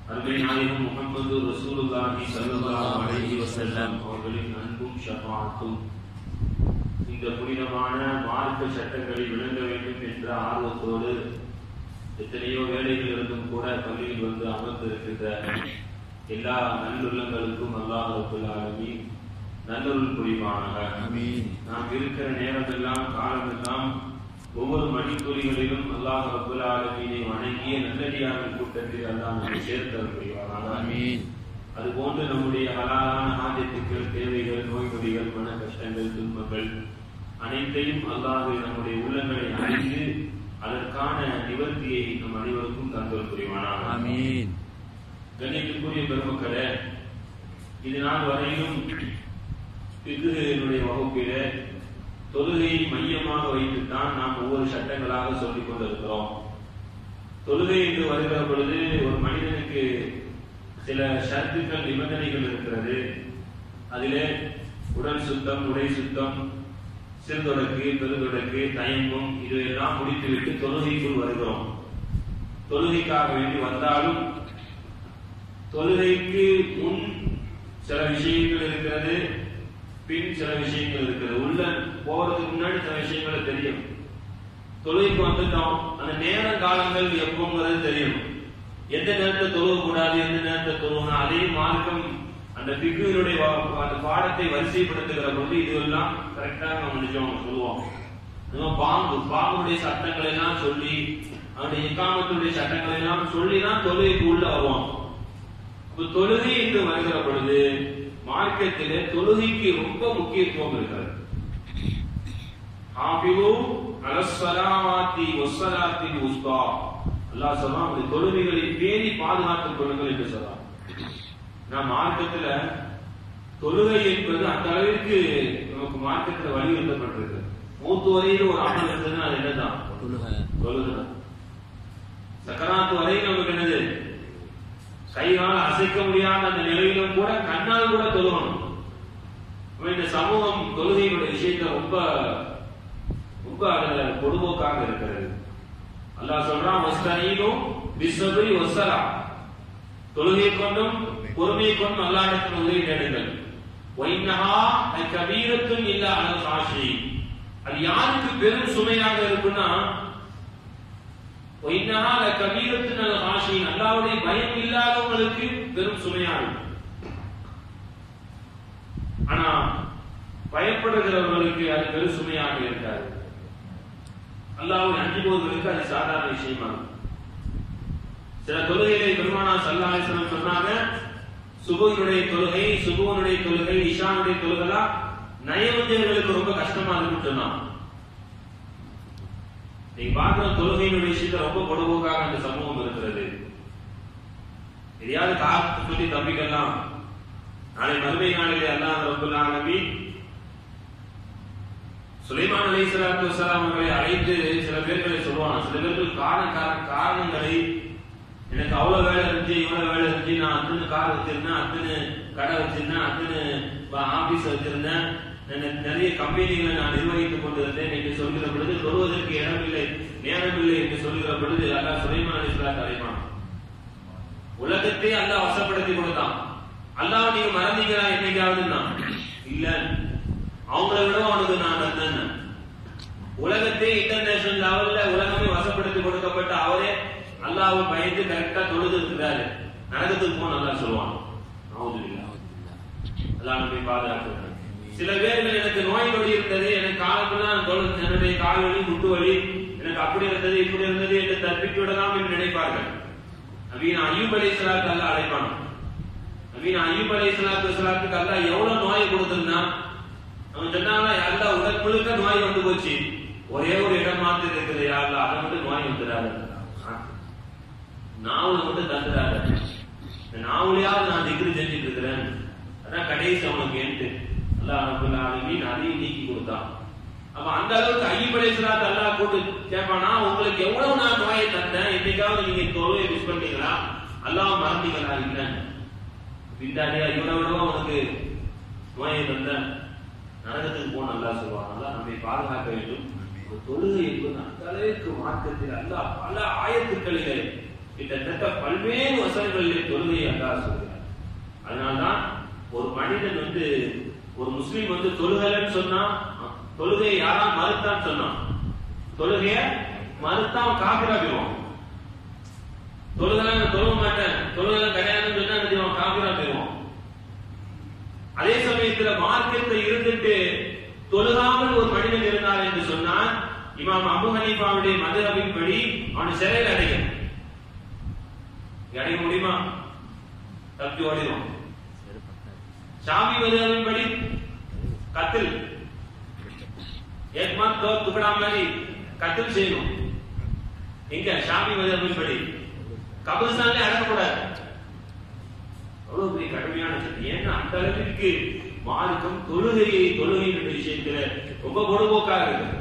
அருமை நாயகம் முகமது ரசூலுல்லாஹி ஸல்லல்லாஹு அலைஹி வஸல்லம் அவர்களின் அன்பும் ஷஃபாஅத்தும் இந்த புனிதமான மார்க்க சட்டங்களை விளங்க வேண்டும் என்ற ஆர்வத்தோடு எத்தனையோ வேலைகள் இருந்தும் கூட பள்ளியில் வந்து அமர்ந்திருக்கின்ற எல்லா நல்லுள்ளங்களுக்கும் அல்லாஹ் ரப்பல் ஆலமீன் நல்லொருள் புரிவானாக ஆமீன் நாம் இருக்கிற நேரமெல்லாம் காலமெல்லாம் ஒவ்வொரு மணித்துளிகளிலும் அல்லாஹ் ரப்பல் ஆலமீனை வணங்கிய நல்லடியார்கள் கூட்டத்தில் அல்லாஹ் நம்மை சேர்த்தல் புரிவானாக ஆமீன் அதுபோன்று நம்முடைய ஹலாலான ஆஜத்துக்கள் தேவைகள் நோய் நொடிகள் மன கஷ்டங்கள் துன்பங்கள் அனைத்தையும் அல்லாஹ் நம்முடைய உள்ளங்களை அறிந்து அதற்கான நிவர்த்தியை நம் அனைவருக்கும் தந்தல் புரிவானாக ஆமீன் கண்ணியத்துக்குரிய பெருமக்களே இது நாள் வரையிலும் பிகுகளுடைய வகுப்பில தொழுகையை மையமாக வைத்துத்தான் நாம் ஒவ்வொரு சட்டங்களாக சொல்லிக் கொண்டிருக்கிறோம் தொழுகை என்று வருகிற பொழுது ஒரு மனிதனுக்கு சில ஷரத்துக்கள் நிபந்தனைகள் இருக்கிறது அதிலே உடல் சுத்தம் உடை சுத்தம் சிறுதொடக்கு பெருதொடக்கு தயங்கும் இது எல்லாம் முடித்துவிட்டு தொழுகைக்குள் வருகிறோம் தொழுகைக்காக வேண்டி வந்தாலும் தொழுகைக்கு முன் சில விஷயங்கள் இருக்கிறது பின் சில விஷயங்கள் இருக்கிறது உள்ள போறதுக்கு முன்னாடி சில விஷயங்கள் தெரியும் தொழுகைக்கு வந்துட்டோம் அந்த நேர காலங்கள் எப்போங்கிறது தெரியும் எந்த நேரத்தை தொழுக கூடாது எந்த நேரத்தை தொழுகணும் அதையும் மார்க்கம் அந்த பிக்குகளுடைய அந்த பாடத்தை வரிசைப்படுத்துகிற பொழுது இதுவெல்லாம் கரெக்டாக நம்ம நிஜம் சொல்லுவோம் நம்ம பாம்பு பாம்புடைய சட்டங்களை எல்லாம் சொல்லி அவனுடைய இக்காமத்துடைய சட்டங்களை எல்லாம் சொல்லி தான் தொழுகைக்கு உள்ள வருவோம் இப்ப தொழுகை என்று வருகிற பொழுது மார்க்கத்திலே தொழுகைக்கு ரொம்ப முக்கியத்துவம் இருக்கிறது ஹாஃபிவு அலஸ்ஸலாவாத்தி வஸ்ஸலாத்தில் உஸ்தா அல்லாஹ் சொல்றான் உங்களுடைய தொழுகைகளை பேணி பாதுகாத்துக் கொள்ளுங்கள் என்று சொல்றான் நான் மார்க்கத்துல தொழுகை என்பது அந்த அளவிற்கு நமக்கு மார்க்கத்துல வலியுறுத்தப்பட்டிருக்கு மூத்து வரையில் ஒரு அமல் இருந்ததுன்னா அது என்னதான் தொழுக தொழுகை சக்கராத்து வரையில் நமக்கு என்னது கைகால் அசைக்க முடியாத அந்த நிலையிலும் கூட கண்ணால் கூட தொழுகணும் அப்ப இந்த சமூகம் தொழுகையினுடைய விஷயத்தை ரொம்ப ரொம்ப அதுல பொதுபோக்காக இருக்கிறது அல்லாஹ் சொல்றான் வஸ்தனீனும் பிஸ்ஸபரி வஸ்ஸலா தொழுகை கொண்டும் பொறுமை கொண்டும் அல்லாஹ்விடத்தில் உதவி தேடுங்கள் வைனஹா கபீரத்தும் இல்ல அலல் காஷி அது யாருக்கு பெரும் சுமையாக இருக்குன்னா வைனஹா கபீரத்துன் அல் காஷி அல்லாஹ்வுடைய பயம் இல்லாதவங்களுக்கு பெரும் சுமையாக இருக்கும் ஆனா பயப்படுகிறவர்களுக்கு அது பெரும் சுமையாக இருக்காது அல்லாஹ்வை அஞ்சுபவர்களுக்கு அது சாதாரண விஷயமாகும் சில தொழுகைகளை பெருமானா சல்லா அலிஸ்லாம் சொன்னாங்க சுபுனுடைய தொழுகை சுபுவனுடைய தொழுகை இஷானுடைய தொழுகெல்லாம் நயவஞ்சர்களுக்கு ரொம்ப கஷ்டமா இருக்குன்னு சொன்னான் நீங்க பார்க்கிற தொழுகையினுடைய விஷயத்தை ரொம்ப பொடுபோக்காக அந்த சமூகம் இருக்கிறது எதையாவது காத்து சொல்லி தப்பிக்கலாம் நாளை மறுமை நாளிலே அல்லாஹ் ரப்பல் ஆலமீன் சுலைமான் அலை சலாத்து வசலாம் அவர்களை அழைத்து சில பேர்களை சொல்லுவாங்க சில பேர்கள் காரண காரண- காரணங்களை எனக்கு அவ்வளவு வேலை இருந்துச்சு இவ்வளவு வேலை இருந்துச்சு நான் அத்தனை கார் வச்சிருந்தேன் அத்தனை கடை வச்சிருந்தேன் அத்தனை ஆபீஸ் வச்சிருந்தேன் எனக்கு நிறைய கம்பெனிகளை நான் நிர்வகித்துக் கொண்டிருந்தேன் என்று சொல்கிற பொழுது சொல்வதற்கு இடமில்லை நேரமில்லை என்று சொல்கிற பொழுது அல்லாஹ் சுலைமான் அலி சலாத்து அழைப்பான் உலகத்தை அல்லாஹ் வசப்படுத்தி கொடுத்தான் அல்லாஹ் நீங்க மறந்தீங்களா என்னைக்காவதுன்னா இல்ல அவங்கள விட அவனுக்கு நான் நந்தன் உலகத்தை இன்டர்நேஷனல் லெவல்ல உலகமே வசப்படுத்தி கொடுக்கப்பட்ட அவரே அல்லாஹ்வை பயந்து கரெக்டா தொழுது இருக்கிறாரு நரகத்துக்கு போன நல்லா சொல்லுவான் அவுதுபில்லா அல்லாஹ் நம்மை பாதுகாக்கிறார் சில பேர்கள் எனக்கு நோய் நொடி இருந்தது எனக்கு காலமெல்லாம் தொழு- என்னுடைய கால் வலி முட்டு வலி எனக்கு அப்படி இருந்தது இப்படி இருந்தது என்று தப்பித்து விடலாம் என்று நினைப்பார்கள் நவீன அய்யூப் அலை சலாத்து அல்ல அழைப்பான் நவீன அய்யூப் அலை சலாத்து சலாத்துக்கு அல்ல எவ்வளவு நோயை கொடுத்திருந்தான் அவன் சொன்னாங்க அல்ல உடல் முழுக்க நோய் வந்து போச்சு ஒரே ஒரு இடம் மாத்து இருக்குது யாருல அதை மட்டும் நோய் வந்துடாது நாவல மட்டும் தந்துடாது இந்த நாவலையாவது நான் திக்ரு செஞ்சுட்டு இருக்கிறேன் அதான் கடைசி அவனுக்கு ஏன்ட்டு அல்லாஹ் ரப்பல் ஆலமீன் அதையும் நீக்கி கொடுத்தான் அப்ப அந்த அளவுக்கு ஐயப்படை சலாத்து அல்லாஹ் கூட்டு கேட்பானா உங்களுக்கு எவ்வளவு நான் நோயை தந்தேன் என்னைக்காவது நீங்க தொழுவை மிஸ் பண்ணீங்களா அல்லாஹ் மறந்தீங்களா இல்லைன்னு பின்னாடியா இவனை விடவும் அவனுக்கு நோயை தந்தேன் நரகத்துக்கு போன நல்லா சொல்லுவான் நல்லா நம்மை பாதுகாக்க வேண்டும் ஒரு தொழுகை என்பது அந்த அளவிற்கு மார்க்கத்தில் அல்லாஹ் பல ஆயத்துக்களிலே கிட்டத்தட்ட பல்வேறு வசனங்களிலே தொழுகையை அல்லாஹ் சொல்கிறார் அதனால்தான் ஒரு மனிதன் வந்து ஒரு முஸ்லீம் வந்து தொழுகலன்னு சொன்னா தொழுகையை யாரா மறுத்தான்னு சொன்னான் தொழுகைய மறுத்தான் காப்பிராக்கிடுவான் தொழுகலாம் தொழுக மாட்டேன் தொழுகலாம் கிடையாதுன்னு சொன்னா என்ன செய்வான் காப்பிரா போயிடுவான் அதே சமயத்துல மார்க்கெட்ல இருந்துட்டு தொழுகாமல் ஒரு மனிதன் இருந்தார் என்று சொன்னால் இமாம் அபு ஹனீஃபாவுடைய மதுரவின்படி அவன் சிறையில் அடையும் அடைய முடியுமா தப்பி ஓடிடுவான் ஷாமி மதுரவின்படி கத்தில் एक मत दो टुकड़ा மாதிரி கத்தில் செய்யணும் எங்க ஷாமி மதுரவின்படி கபிரிஸ்தான்ல அடக்கக்கூடாது அவ்வளவு பெரிய கடுமையான சட்டம் ஏன்னா அந்த அளவிற்கு மார்க்கம் தொழுகையை தொழுகை என்ற விஷயத்துல ரொம்ப பொடுபோக்காக இருக்கு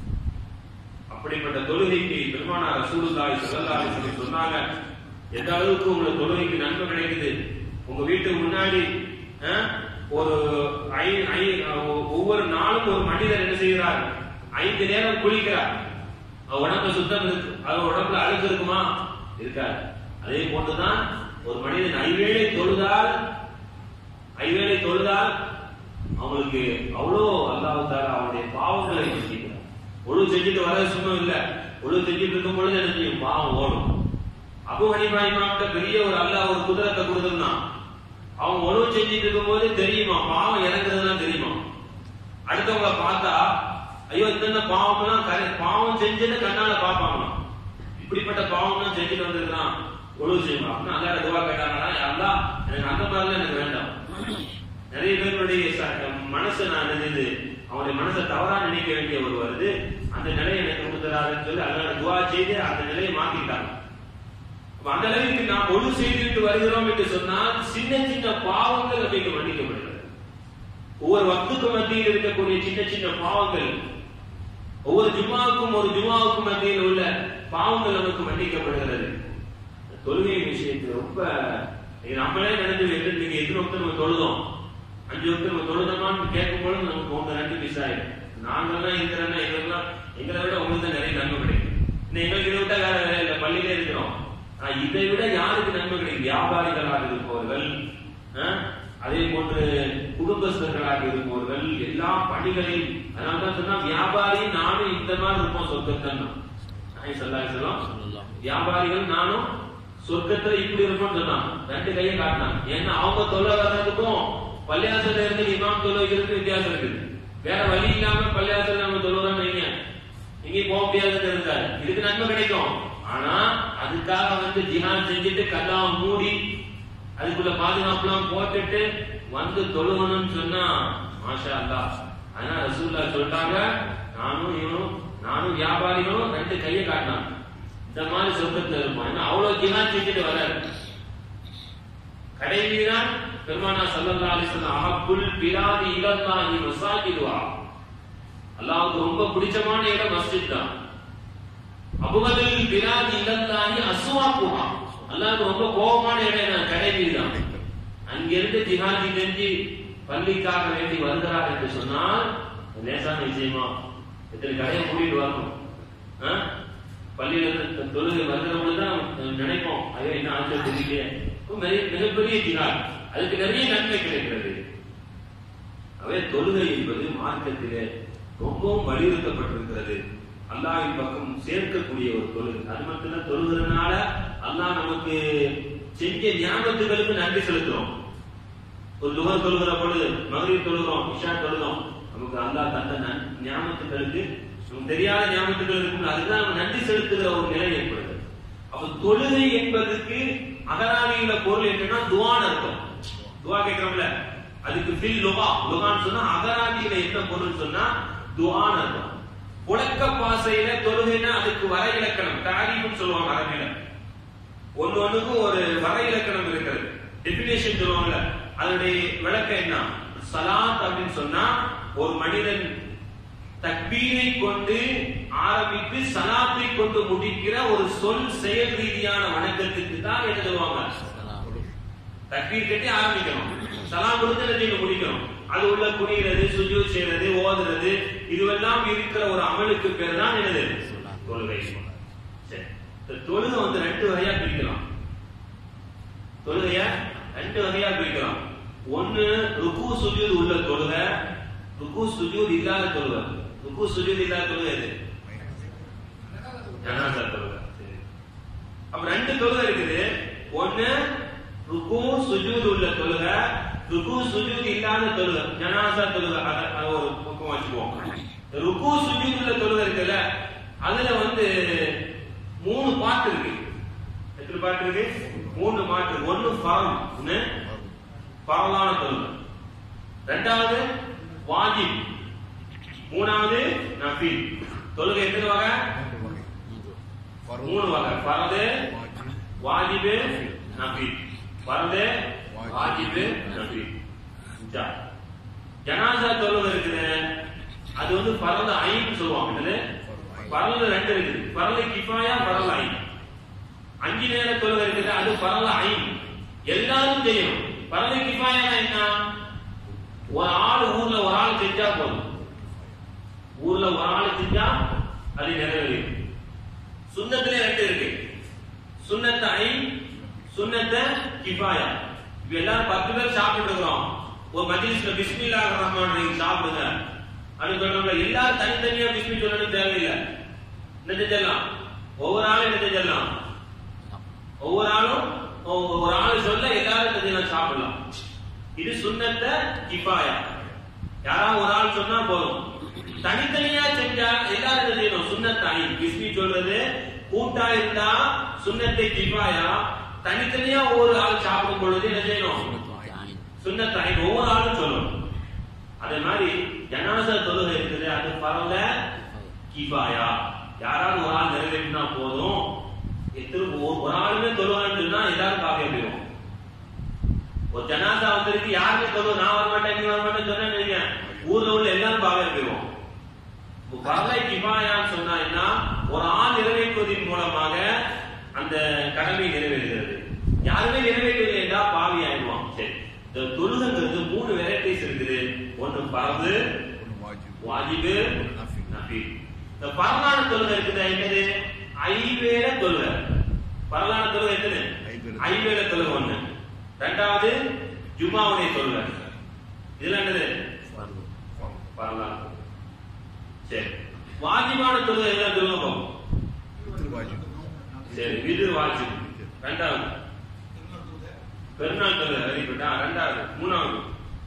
அப்படிப்பட்ட தொழுகைக்கு பெருமானா ரசூலுல்லாஹி ஸல்லல்லாஹு அலைஹி வஸல்லம் சொன்னாங்க எந்த அளவுக்கு உங்களுக்கு தொழுகைக்கு நன்மை கிடைக்குது உங்க வீட்டுக்கு முன்னாடி அஹ், ஒரு ஐ- ஐ- ஒவ்வொரு நாளும் ஒரு மனிதர் என்ன செய்கிறார் ஐந்து நேரம் குளிக்கிறார் அவர் உடம்புல சுத்தம் இருக்கு அவர் உடம்புல அழுக்கு இருக்குமா இருக்காது அதே போன்றுதான் ஒரு மனிதன் ஐவேளை தொழுதால் ஐவேளை தொழுதால் அவங்களுக்கு அவ்வளோ அல்லாஹ் தாலா அவனுடைய பாவங்களை மன்னிக்கிறார் ஒழு செஞ்சுட்டு வர சும்மா இல்ல ஒழு செஞ்சுட்டு இருக்கும் பொழுது என்ன செய்யும் பாவம் ஓடும் அபு ஹனிஃபா இமாம்கிட்ட பெரிய ஒரு அல்லாஹ் ஒரு குதிரத்தை கொடுத்திருந்தான் அவன் ஒழுவு செஞ்சுட்டு இருக்கும்போது தெரியுமா பாவம் இறங்குறதுலாம் தெரியுமா அடுத்தவங்கள பார்த்தா ஐயோ இந்த பாவம்லாம் கரை பாவம் செஞ்சது கண்ணால பார்ப்பாங்க இப்படிப்பட்ட பாவம்லாம் செஞ்சுட்டு வந்திருக்கான் ஒழுவு செய்வான் அப்படின்னு அல்லாட துவா கேட்டாங்கன்னா அல்லாஹ் எனக்கு அந்த மாதிரிலாம் எனக்கு வேண்டாம் நிறைய பேருடைய ச- மனசை நான் நினைது அவனுடைய மனசை தவறா நினைக்க வேண்டிய ஒரு வருது அந்த நிலையை எனக்கு கொடுத்துறாருன்னு சொல்லி அல்லாட துவா செய்து அந்த நிலையை மாத்திட்டாங்க அப்ப அந்த அளவுக்கு நாம் ஒழு செய்துவிட்டு வருகிறோம் என்று சொன்னால் சின்ன சின்ன பாவங்கள் அப்படிக்கு மன்னிக்கப்படுகிறது ஒவ்வொரு வக்துக்கு மத்தியில் இருக்கக்கூடிய சின்ன சின்ன பாவங்கள் ஒவ்வொரு ஜும்மாவுக்கும் ஒரு ஜும்மாவுக்கும் மத்தியில் உள்ள பாவங்கள் நமக்கு மன்னிக்கப்படுகிறது தொழுகை விஷயத்துல ரொம்ப இது நம்மளே நினைஞ்சு வைத்து நீங்க எத்தனை வக்து நம்ம தொழுதோம் அஞ்சு வக்து நம்ம தொழுதோமான்னு கேட்கும் பொழுது நமக்கு ஒன்று ரெண்டு மிஸ் ஆயிடும் நாங்கெல்லாம் இருக்கிறோன்னா எங்களுக்கெல்லாம் எங்களை விட உங்களுக்கு தான் நிறைய நன்மை கிடைக்கும் இன்னும் எங்களுக்கு இதை விட்டா வேற வேலை இல்லை பள்ளியிலே இருக்கிறோம் ஆனா இதை விட யாருக்கு நன்மை கிடைக்கும் வியாபாரிகளாக இருப்பவர்கள் ஆ? அதே போன்று குடும்பஸ்தர்களாக இருப்பவர்கள் எல்லா பணிகளையும் அதனால தான் சொன்னா வியாபாரி நானும் இந்த மாதிரி இருப்போம் சொர்க்கத்தான் சொல்லாங்க சொல்லும் வியாபாரிகள் நானும் சொர்க்கத்துல இப்படி இருப்போம்னு சொன்னாங்க ரெண்டு கையை காட்டினாங்க ஏன்னா அவங்க தொலை வர்றதுக்கும் பள்ளியாசல இருந்து இமாம் தொலை வைக்கிறதுக்கு வித்தியாசம் இருக்குது வேற வழி இல்லாம பள்ளியாசல நம்ம தொழுறோம் வைங்க எங்கேயும் போக முடியாதுன்னு இருக்காது இதுக்கு நன்மை கிடைக்கும் ஆனா அதுக்காக வந்து ஜிஹான் செஞ்சுட்டு கல்லாம் மூடி அதுக்குள்ள பாதுகாப்புலாம் போட்டுட்டு வந்து தொழுவணும்னு சொன்னா மாஷா அல்லாஹ் அதனால ரசூல்லா சொல்லிட்டாங்க நானும் இவனும் நானும் வியாபாரிகளும் ரெண்டு கையை காட்டினாங்க இந்த மாதிரி சொர்க்கத்துல இருப்போம் ஏன்னா அவ்வளவு ஜிஹான் செஞ்சுட்டு வராரு கடைசிதான் பெருமானா சல்லல்லா அலிஸ்லாம் அஹப்புல் பிலாதி இலல்லாஹி மசாஜிதுவா அல்லாஹ்வுக்கு ரொம்ப பிடிச்சமான இடம் மஸ்ஜித் தான் அபுகதில் பிலாதி இலல்லாஹி அஸ்வாக்குஹா அல்லாஹ்வுக்கு ரொம்ப கோபமான இடம் என்ன கடைவீதி தான் அங்கிருந்து ஜிஹாதி செஞ்சு பள்ளிக்காக வேண்டி வருகிறார் என்று சொன்னால் அது லேசான விஷயமா இத்தனை கடையை மூடிட்டு வரணும் ஆ? பள்ளியில இருந்து தொழுகை வருகிறவங்களுக்கு தான் நினைப்போம் ஐயோ என்ன ஆச்சு தெரியலையே மிக மிகப்பெரிய ஜிஹாத் அதுக்கு நிறைய நன்மை கிடைக்கிறது அவே தொழுகை என்பது மார்க்கத்திலே ரொம்பவும் வலியுறுத்தப்பட்டிருக்கிறது அல்லாஹ்வின் பக்கம் சேர்க்கக்கூடிய ஒரு தொழுகை அது மட்டும்தான் தொழுகிறதுனால அல்லாஹ் நமக்கு செஞ்ச ஞாபகத்துகளுக்கு நன்றி செலுத்துறோம் ஒரு துவர் தொழுகிற பொழுது மகரிப் தொழுகிறோம் இஷா தொழுகிறோம் நமக்கு அல்லாஹ் தந்த நன்- ஞாபகத்துகளுக்கு நமக்கு தெரியாத ஞாபகத்துகள் இருக்கும் அதுதான் நம்ம நன்றி செலுத்துகிற ஒரு நிலை ஏற்படுது அப்ப தொழுகை என்பதற்கு அகராதியில பொருள் என்னன்னா துவான் அர்த்தம் துவா கேட்கிறோம்ல அதுக்கு ஃபில் லுகா லுகான்னு சொன்னா அகராதியில என்ன பொருள் சொன்னா துவான் அர்த்தம் புழக்க பாசையில தொழுகைன்னா அதுக்கு வர இலக்கணம் தாரீஃப்னு சொல்லுவாங்க அரபியில ஒன்னு ஒண்ணுக்கும் ஒரு வர இலக்கணம் இருக்கிறது டெபினேஷன் சொல்லுவாங்கல்ல அதனுடைய விளக்கம் என்ன சலாத் அப்படின்னு சொன்னா ஒரு மனிதன் தக்பீரை கொண்டு ஆரம்பித்து சலாத்தை கொண்டு முடிக்கிற ஒரு சொல் செயல் ரீதியான வணக்கத்துக்கு தான் என்ன சொல்லுவாங்க தக்பீர் கட்டி ஆரம்பிக்கணும் சலாம் கொடுத்து என்ன செய்யணும் முடிக்கணும் அது உள்ள குனிகிறது சுஜூ செய்யறது ஓதுறது இதுவெல்லாம் இருக்கிற ஒரு அமலுக்கு பேர் தான் என்னது தொழுகை சரி இந்த தொழுகை வந்து ரெண்டு வகையா பிரிக்கலாம் தொழுகைய ரெண்டு வகையா பிரிக்கலாம் ஒண்ணு ருக்கு சுஜூத் உள்ள தொழுகை ருக்கு சுஜூத் இல்லாத தொழுகை ருக்கு சுஜூத் இல்லாத தொழுகை எது ஜனாசா தொழுகை சரி. அப்ப ரெண்டு தொழுகை இருக்குது ஒண்ணு ருக்கு சுஜூத் உள்ள தொழுகை ருக்கு சுஜூத் இல்லாத தொழுகை ஜனாசா தொழுகை அத அத ஒரு பக்கம் வச்சுக்குவோம் இந்த ருக்கு சுஜூத் உள்ள தொழுகை இருக்குல்ல அதுல வந்து மூணு பாட்டு இருக்கு எத்தனை பாட்டு இருக்கு மூணு மாட்டு ஒண்ணு ஃபரம் ஒண்ணு பரவான தொழுகை ரெண்டாவது வாஜிப் மூணாவது நஃபில் தொழுகை எத்தனை வகை மூணு வகை பரது வாஜிபு நஃபில் பரது வாஜிபு நஃபில் இந்தா. ஜனாசா தொழுகை இருக்குது அது வந்து பரது ஐன்னு சொல்லுவாங்க என்னது பரது ரெண்டு இருக்குது பரது கிஃபாயா பரது ஐன் அஞ்சு நேர தொழுகை இருக்குது அது பரது ஐன் எல்லாரும் செய்யணும் பரது கிஃபாயா என்ன ஒரு ஆள் ஊர்ல ஒரு ஆள் செஞ்சா போதும் ஊர்ல ஒரு ஆள் செஞ்சா அது நிறைவேறும் சுண்ணத்துல ரெண்டு இருக்கு சுண்ணத்த ஐ சுண்ணத்த கிஃபாயா இப்ப எல்லாரும் பத்து பேர் சாப்பிட்டு இருக்கிறோம் ஒரு மஜ்லிஸ்ல பிஸ்மில்லா ரஹ்மான் நீங்க சாப்பிடுங்க அப்படின்னு சொல்றோம்ல எல்லாரும் தனித்தனியா பிஸ்மி சொல்லணும் தேவையில்லை என்ன செஞ்சிடலாம் ஒவ்வொரு ஆளும் என்ன செஞ்சிடலாம் ஒவ்வொரு ஆளும் ஒ- ஒரு ஆளு சொல்ல எல்லாரும் செஞ்சு சாப்பிடலாம் இது சுண்ணத்த கிஃபாயா யாராவது ஒரு ஆள் சொன்னா போதும் தனித்தனியா செஞ்சா எல்லாரும் என்ன செய்யணும் சுண்ணத்தாய் பிஸ்மி சொல்றது கூட்டா இருந்தா சுண்ணத்தை கிஃபாயா தனித்தனியா ஒவ்வொரு ஆள் சாப்பிடும் பொழுது என்ன செய்யணும் சுண்ணத்தாய் ஒவ்வொரு ஆளும் சொல்லணும் அதே மாதிரி ஜனாசா தொழுகை இருக்குது அது பரவல கிஃபாயா யாராவது ஒரு ஆள் நிறைவேற்றினா போதும் எத்தனை ஒரு ஒரு ஆளுமே தொழுவான்னு சொன்னா எல்லாரும் காவியம் போயிடும் ஒரு ஜனாசா வந்திருக்கு யாருமே சொல்லுவோம் நான் வர மாட்டேன் நீ வர மாட்டேன்னு சொன்னா நீங்க ஊர்ல உள்ள எல்லாரும் பாவையா போயிடுவோம் பரலை கிபாயான்னு சொன்னா என்ன ஒரு ஆள் நிறைவேற்றுவதன் மூலமாக அந்த கடமை நிறைவேறுகிறது யாருமே நிறைவேற்றவில்லை என்றால் பாவி ஆயிடுவான் சரி இந்த தொழுகைங்கிறது மூணு வெரைட்டிஸ் இருக்குது ஒண்ணு பரது வாஜிபு நஃபீல் இந்த பரலான தொழுகை இருக்குது என்னது ஐவேல தொழுகை பரலான தொழுகை எத்தனை ஐவேளை. ஐவேல தொழுகை ஒண்ணு ரெண்டாவது ஜுமாவுடைய தொழுகை இதெல்லாம் என்னது பரலான தொழுகை. சரி வாஜிபான தொழுகை எல்லாம் சொல்லுங்க பாப்போம். சரி இது வாஜிப் ரெண்டாவது பெருநாள் தொழுகை வெரி குட் ரெண்டாவது மூணாவது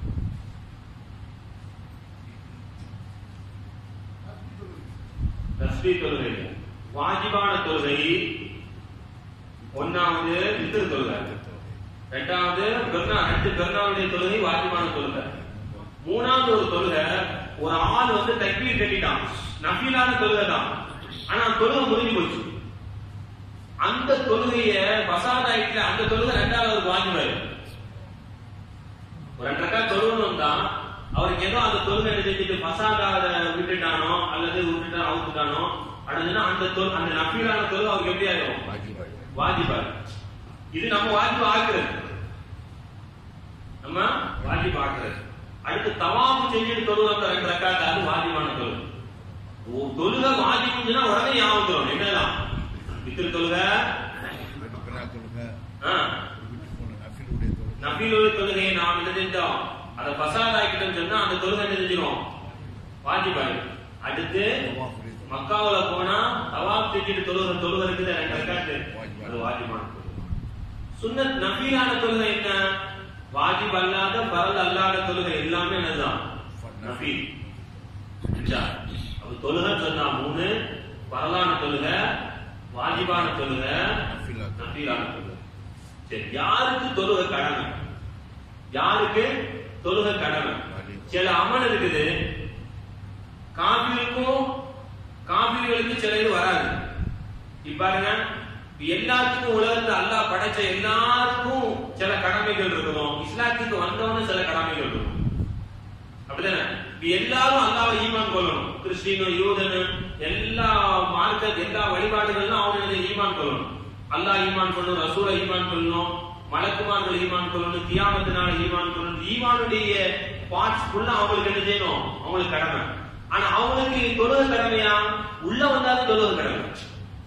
தஸ்பீ தொழுகை வாஜிபான தொழுகை ஒன்னாவது வித்திரு தொழுகை ரெண்டாவது பெருநா ரெண்டு பெருநாளுடைய தொழுகை வாஜிபான தொழுகை மூணாவது ஒரு தொழுகை ஒரு ஆள் வந்து தக்பீர் கட்டிட்டான் நஃபீலான தொழுகை தான் ஆனா தொழுகை முடிஞ்சு போச்சு அந்த தொழுகைய பசாத் ஆயிட்டுல அந்த தொழுகை ரெண்டாவது ஒரு வாஜிபாரு ஒரு ரெண்டு ரக்கா தொழுகணும் தான் அவருக்கு ஏதோ அந்த தொழுகை என்ன செஞ்சுட்டு பசாதாத விட்டுட்டானோ அல்லது விட்டுட்டா அவுத்துட்டானோ அப்படின்னா அந்த தொல் அந்த நஃபீலான தொழுகை அவருக்கு எப்படி ஆயிடும் வாஜிபார் இது நம்ம வாஜிபா ஆக்குறது நம்ம வாஜிபா ஆக்குறது அடுத்து தவாபு செஞ்சுட்டு தொழுக ரெண்டு ரக்காத்து அது வாஜிபான தொழுகை ஓ, தொழுகை வாஜிபுன்னா உடனே ஞாபகம் வரும் என்னதான் வித்திரு தொழுகை ஆ, நபிலுடைய தொழுகையை நாம் என்ன செஞ்சோம் அதை பசாத் ஆக்கிட்டோம் சொன்னா அந்த தொழுகை என்ன செஞ்சிடும் வாஜிபாய் அடுத்து மக்காவுல போனா தவாப் செஞ்சுட்டு தொழுகிற தொழுகை இருக்குது ரெண்டு ரக்காத்து அது வாஜிபான தொழுகை சுன்னத் நபீலான தொழுகை என்ன வாஜிப் அல்லாத பரல் அல்லாத தொழுகை எல்லாமே என்னதான் நபீல் அப்ப தொழுகை சொன்னா மூணு பரலான தொழுகை வாஜிபான தொழுகை நபீலான தொழுகை சரி யாருக்கு தொழுகை கடமை யாருக்கு தொழுகை கடமை சில அமல் இருக்குது காபிலுக்கும் காபிர்களுக்கு சில இது வராது இப்ப பாருங்க இப்ப எல்லாத்துக்கும் உலகத்துல அல்லாஹ் படைச்ச எல்லாருக்கும் சில கடமைகள் இருக்கும் இஸ்லாத்துக்கு வந்தவனும் சில கடமைகள் இருக்கும் அப்படிதானே இப்ப எல்லாரும் அல்லாஹ் ஈமான் கொள்ளணும் கிறிஸ்டினும் யூதனும் எல்லா மார்க்க எல்லா வழிபாடுகளும் அவங்க ஈமான் கொள்ளணும் அல்லாஹ் ஈமான் கொள்ளணும் ரசூலை ஈமான் கொள்ளணும் மலக்குமார்கள் ஈமான் கொள்ளணும் கியாமத்தினால ஈமான் கொள்ளணும் ஈமானுடைய பார்ட்ஸ் ஃபுல்லா அவங்களுக்கு என்ன செய்யணும் அவங்களுக்கு கடமை ஆனா அவங்களுக்கு தொழுக கடமையா உள்ள வந்தாலும் தொழுக கடமை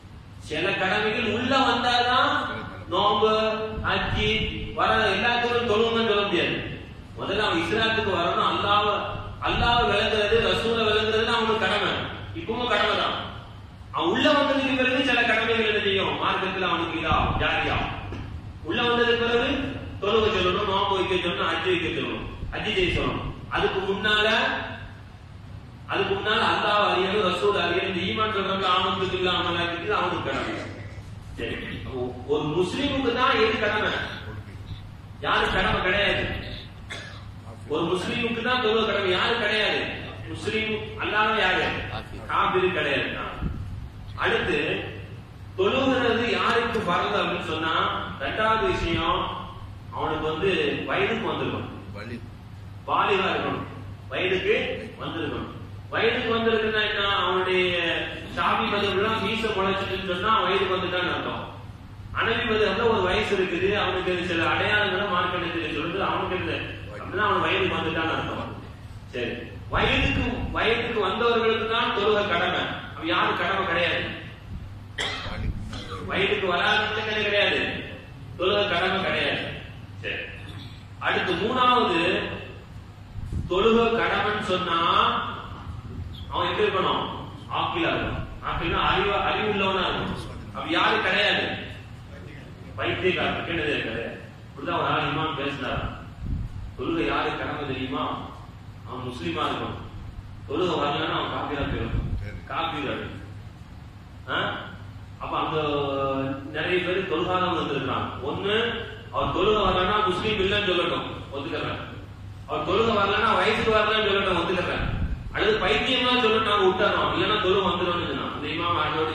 சில கடமைகள் உள்ள வந்தாதான் நோம்பு ஹஜ்ஜி வர எல்லாத்துக்கும் தொழுவுன்னு சொல்ல முடியாது முதல்ல அவன் இஸ்லாத்துக்கு வரணும் அல்லாஹ் அல்லாஹ் விளங்குறது ரசூலை விளங்குறது அவனுக்கு கடமை இப்பவும் கடமை தான் அவன் உள்ள வந்ததுக்கு பிறகு சில கடமைகள் என்ன செய்யும் மார்க்கத்தில் அவனுக்கு இதா ஜாரியா உள்ள வந்ததுக்கு பிறகு தொழுக சொல்லணும் நோம்பு வைக்க சொல்லணும் ஹஜ்ஜி வைக்க சொல்லணும் ஹஜ்ஜி செய்ய சொல்லணும் அதுக்கு முன்னால அதுக்கு முன்னால அல்லாஹ் அறியணும் ரசூல் அறியணும் இந்த ஈமான் சொல்றாங்க ஆமத்துக்கு இல்ல அமலாக்கு அவனுக்கு கடமை சரி அப்போ ஒரு முஸ்லீமுக்கு தான் எது கடமை யாரு கடமை கிடையாது ஒரு முஸ்லீமுக்கு தான் தொழுவ கடமை யாரு கிடையாது முஸ்லீம் அல்லாம யாரு காபிரு கிடையாது அடுத்து தொழுகிறது யாருக்கு பரது அப்படின்னு சொன்னா ரெண்டாவது விஷயம் அவனுக்கு வந்து வயதுக்கு வந்திருக்கணும் வழி பாலிகா இருக்கணும் வயதுக்கு வந்திருக்கணும் வயதுக்கு வந்திருக்குன்னா என்ன அவனுடைய சாமி மதம்லாம் மீச முளைச்சிட்டுன்னு சொன்னா வயதுக்கு வந்துட்டான்னு அர்த்தம் அனபி மதம்ல ஒரு வயசு இருக்குது அவனுக்கு சில அடையாளங்களை மார்க்கெட்டு சொல்றது அவனுக்கு இந்த அப்படின்னா அவன் வயதுக்கு வந்துட்டான்னு அர்த்தம் சரி வயதுக்கு வயதுக்கு வந்தவர்களுக்கு தான் தொழுக கடமை அவன் யாரும் கடமை கிடையாது வழி வயதுக்கு வராதவங்களுக்கு கிடையாது தொழுக கடமை கிடையாது சரி அடுத்து மூணாவது தொழுக கடமைன்னு சொன்னா அவன் எப்படி இருக்கணும் ஆக்கிலா இருக்கணும் ஆக்கில்னா அறிவு அறிவு உள்ளவனா இருக்கணும் அவன் யாரு கிடையாது பைத்தியக்காரன் கேட்டதே கிடையாது இப்படிதான் ஒரு ஆள் இமாம் பேசினார் தொழுகை யாரு கடமை தெரியுமா அவன் முஸ்லீமா இருக்கணும் தொழுகை வரலன்னா அவன் காப்பீரா போயிடும் சரி. காப்பீரா ஆ? அப்ப அங்க நிறைய பேர் தொழுகாதவங்க வந்திருக்காங்க ஒண்ணு அவர் தொழுக வரலன்னா முஸ்லீம் இல்லைன்னு சொல்லட்டும் ஒத்துக்கிறேன் அவர் தொழுக வரலன்னா வயசுக்கு வரலன்னு சொல்லட்டும் ஒத்துக்கிறேன் அல்லது பைத்தியமா சொல்லட்டும் நாங்க விட்டுறோம் இல்லைன்னா தொழுக வந்துடும் அந்த இமாம் அதோட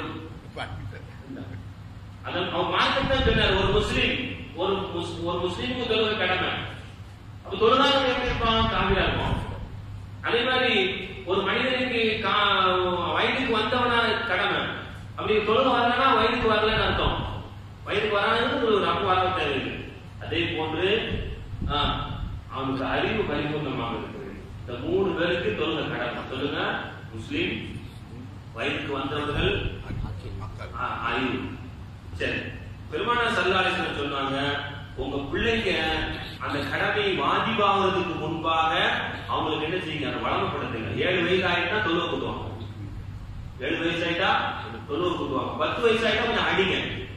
அதான் அவர் மார்க்கம் தான் சொன்னார் ஒரு முஸ்லீம் ஒரு முஸ்- ஒரு முஸ்லீமுக்கு தொழுக கடமை அப்ப தொழுகாதவங்க எப்படி இருப்பான் காவிரா இருப்பான் அதே மாதிரி ஒரு மனிதனுக்கு கா- வயதுக்கு வந்தவனா கடமை அப்படி தொழுக வரலன்னா வயதுக்கு வரலன்னு அர்த்தம் வயதுக்கு வராதுன்னு ஒரு அப்புவாரம் தேவையில்லை அதே போன்று ஆ, அவனுக்கு அறிவு பரிபூர்ணமாக இருக்குது இந்த மூணு பேருக்கு தொழுக கடமை சொல்லுங்க முஸ்லீம் வயதுக்கு வந்தவர்கள் மக்கள் ஆ, அறிவு சரி பெருமான சல்லாலேசன் சொன்னாங்க உங்க பிள்ளைங்க அந்த கடமை வாஜிபாகிறதுக்கு முன்பாக அவங்களுக்கு என்ன செய்யுங்க அதை வளமப்படுத்துங்க ஏழு வயசு ஆயிட்டா தொழுவ கூட்டுவாங்க ஏழு வயசு ஆயிட்டா தொழுவ கூட்டுவாங்க பத்து வயசு ஆயிட்டா கொஞ்சம் அடிங்க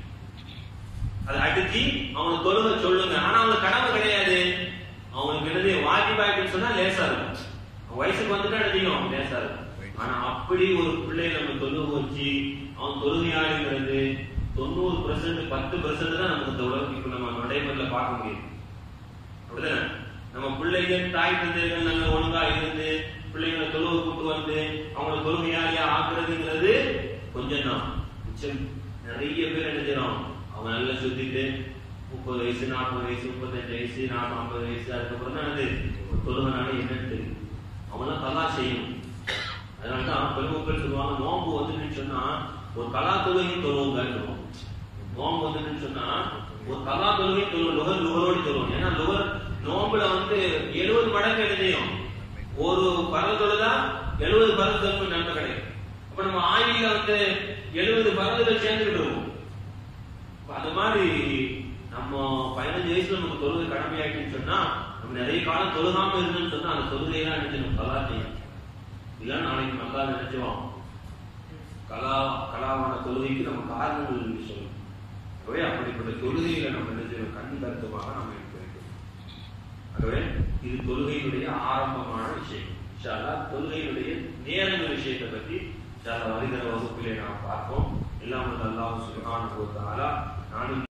அதை அடிச்சு அவங்களுக்கு தொழுக சொல்லுங்க ஆனா அவங்களுக்கு கடமை கிடையாது அவங்களுக்கு என்னது வாஜிபாயிட்டுன்னு சொன்னா லேசா இருக்கும் அவன் வயசுக்கு வந்துட்டா எழுதியும் லேசா இருக்கும் ஆனா அப்படி ஒரு பிள்ளை நம்ம தொழுக வச்சு அவன் தொழுகையாளிங்கிறது தொண்ணூறு பெர்சன்ட் பத்து பெர்சன்ட் தான் நமக்கு இந்த உலகம் இப்ப நம்ம நடைமுறையில பார்க்க முடியும் அப்படிதானே நம்ம பிள்ளைங்க தாய் தந்தைகள் நல்ல ஒழுங்கா இருந்து பிள்ளைங்களை தொழுக கூட்டு வந்து அவங்களை தொழுகையாளியா ஆக்குறதுங்கிறது கொஞ்சம் தான் மிச்சம் நிறைய பேர் என்ன செய்யறோம் அவங்க நல்லா சுத்திட்டு முப்பது வயசு நாற்பது வயசு முப்பத்தஞ்சு வயசு நாற்பது ஐம்பது வயசு அதுக்கப்புறம் தான் அது ஒரு தொழுகைனால என்னன்னு தெரியும் அவங்களாம் கலா செய்யணும் அதனாலதான் பெருமக்கள் சொல்லுவாங்க நோன்பு வந்துட்டுன்னு சொன்னா ஒரு கலா தொழுகையும் தொழுவுங்கன்னு சொல்லுவாங்க நோன்பு வந்துட்டுன்னு சொன்னா ஒரு கலா தொழுகை தொழுவோம் லுகர் லுகரோடு தொழுவோம் ஏன்னா லுகர் நோம்புல வந்து எழுபது மடங்கு எழுதியும் ஒரு பரல் தொழுதா எழுபது பரல் தொழுவு நன்மை கிடைக்கும் அப்ப நம்ம ஆயில வந்து எழுபது பரல்கள் சேர்ந்துக்கிட்டு இருக்கும் அப்ப அந்த மாதிரி நம்ம பதினஞ்சு வயசுல நமக்கு தொழுகை கடமையாயிட்டுன்னு சொன்னா நம்ம நிறைய காலம் தொழுகாம இருந்தோம்னு சொன்னா அந்த தொழுகையெல்லாம் நினைச்சு நம்ம கலா செய்யணும் இல்லைன்னா நாளைக்கு நல்லா நினைச்சுவோம் கலா கலாவான தொழுகைக்கு நம்ம காரணங்கள் சொல்லணும் ஆகவே அப்படிப்பட்ட தொழுகையில நம்ம நினைச்சு கண் கருத்துமாக நம்ம இருக்க வேண்டும் ஆகவே இது தொழுகையினுடைய ஆரம்பமான விஷயம் இன்ஷா அல்லாஹ் தொழுகையினுடைய நேரங்கள் விஷயத்தை பற்றி இன்ஷா அல்லாஹ் வருகிற வகுப்பிலே நாம் பார்ப்போம் எல்லாம் அல்லாஹ் சுப்ஹானஹு வ தஆலா நானும்